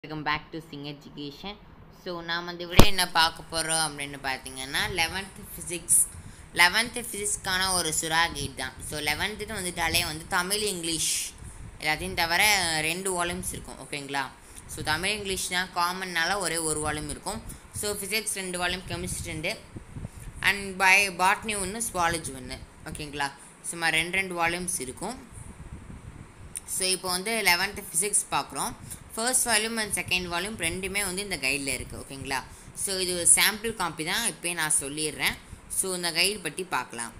welcome back to Singh education so நாம் இந்த விட என்ன பார்க்க போகிறோம் அப்படின்னு பார்த்தீங்கன்னா லெவன்த்து ஃபிசிக்ஸ் லெவன்த்து ஃபிசிக்ஸ்க்கான ஒரு சுறா கைட் தான் ஸோ லெவன்த்துன்னு வந்துட்டாலே வந்து தமிழ் இங்கிலீஷ் எல்லாத்தையும் தவிர ரெண்டு வால்யூம்ஸ் இருக்கும் ஓகேங்களா ஸோ தமிழ் இங்கிலீஷ் தான் காமன்னால ஒரே ஒரு வால்யூம் இருக்கும் ஸோ ஃபிசிக்ஸ் ரெண்டு வால்யூம் கெமிஸ்ட்ரி ரெண்டு அண்ட் பை பாட்னி ஒன்று ஸ்வாலஜி ஒன்று ஓகேங்களா சுமார் ரெண்டு ரெண்டு வால்யூம்ஸ் இருக்கும் ஸோ இப்போ வந்து லெவன்த்து ஃபிசிக்ஸ் பார்க்குறோம் first volume and second volume ரெண்டுமே வந்து இந்த கைடில் இருக்குது ஓகேங்களா ஸோ இது ஒரு சாம்பிள் காப்பி தான் இப்போயே நான் சொல்லிடுறேன் ஸோ இந்த கைடு பற்றி பார்க்கலாம்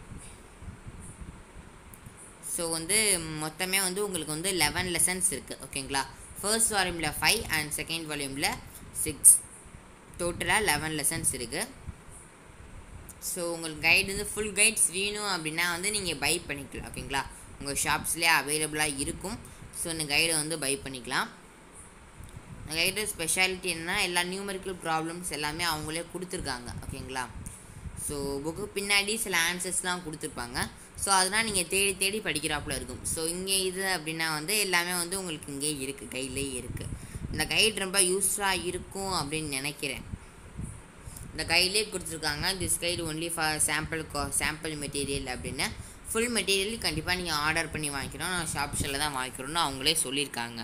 ஸோ வந்து மொத்தமே வந்து உங்களுக்கு வந்து லெவன் லெசன்ஸ் இருக்குது ஓகேங்களா ஃபர்ஸ்ட் வால்யூமில் ஃபைவ் அண்ட் செகண்ட் வால்யூமில் சிக்ஸ் டோட்டலாக லெவன் லெசன்ஸ் இருக்குது ஸோ உங்களுக்கு கைடு வந்து ஃபுல் கைட்ஸ் வேணும் அப்படின்னா வந்து நீங்கள் பை பண்ணிக்கலாம் ஓகேங்களா உங்கள் ஷாப்ஸ்லேயே அவைலபிளாக இருக்கும் ஸோ இந்த கைடை வந்து பை பண்ணிக்கலாம் இந்த கைடு ஸ்பெஷாலிட்டி என்னன்னா எல்லா நியூமரிக்கல் ப்ராப்ளம்ஸ் எல்லாமே அவங்களே கொடுத்துருக்காங்க ஓகேங்களா ஸோ புக்கு பின்னாடி சில ஆன்சர்ஸ்லாம் கொடுத்துருப்பாங்க ஸோ அதெல்லாம் நீங்கள் தேடி தேடி படிக்கிறாப்புல இருக்கும் ஸோ இங்கே இது அப்படின்னா வந்து எல்லாமே வந்து உங்களுக்கு இங்கே இருக்குது கைட்லேயே இருக்குது இந்த கைடு ரொம்ப யூஸ்ஃபுல்லாக இருக்கும் அப்படின்னு நினைக்கிறேன் இந்த கைட்லேயே கொடுத்துருக்காங்க this guide only for sample sample material அப்படின்னு ஃபுல் மெட்டீரியல் கண்டிப்பாக நீங்கள் ஆர்டர் பண்ணி வாங்கிக்கணும் நான் ஷாப்ஸில் தான் வாங்கிக்கணும்னு அவங்களே சொல்லியிருக்காங்க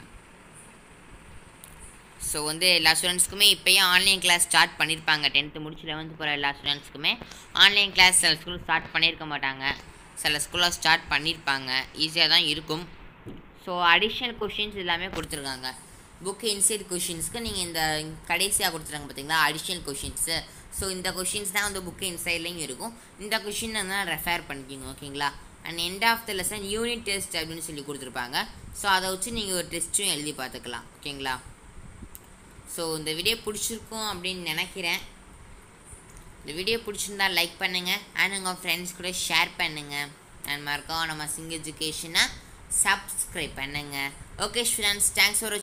ஸோ வந்து எல்லா ஸ்டூடெண்ட்ஸ்க்குமே இப்போயே ஆன்லைன் கிளாஸ் ஸ்டார்ட் பண்ணியிருப்பாங்க டென்த்து முடிச்சு லெவன்த்து போகிற எல்லா ஸ்டூடெண்ட்ஸ்க்குமே ஆன்லைன் கிளாஸ் சில ஸ்கூல் ஸ்டார்ட் பண்ணியிருக்க மாட்டாங்க சில ஸ்கூலில் ஸ்டார்ட் பண்ணியிருப்பாங்க ஈஸியாக தான் இருக்கும் ஸோ அடிஷ்னல் கொஷின்ஸ் எல்லாமே கொடுத்துருக்காங்க புக் இன்சைட் கொஷின்ஸ்க்கு நீங்கள் இந்த கடைசியாக கொடுத்துருக்காங்க பார்த்தீங்களா அடிஷ்னல் கொஷின்ஸு ஸோ இந்த கொஷின்ஸ் தான் வந்து புக்கு இன்சைட்லேயும் இருக்கும் இந்த கொஷின் தான் ரெஃபேர் பண்ணிக்கிங்க ஓகேங்களா and end of the lesson unit test அப்படின்னு சொல்லி கொடுத்துருப்பாங்க ஸோ அதை வச்சு நீங்கள் ஒரு டெஸ்ட்டும் எழுதி பார்த்துக்கலாம் ஓகேங்களா ஸோ இந்த வீடியோ பிடிச்சிருக்கும் அப்படின்னு நினைக்கிறேன் இந்த வீடியோ பிடிச்சிருந்தா லைக் பண்ணுங்கள் அண்ட் உங்கள் ஃப்ரெண்ட்ஸ் கூட ஷேர் பண்ணுங்கள் அண்ட் மறக்காம நம்ம சிங் எஜுகேஷனை சப்ஸ்கிரைப் பண்ணுங்கள் ஓகே ஸ்டூடெண்ட்ஸ் தேங்க்ஸ் ஃபார்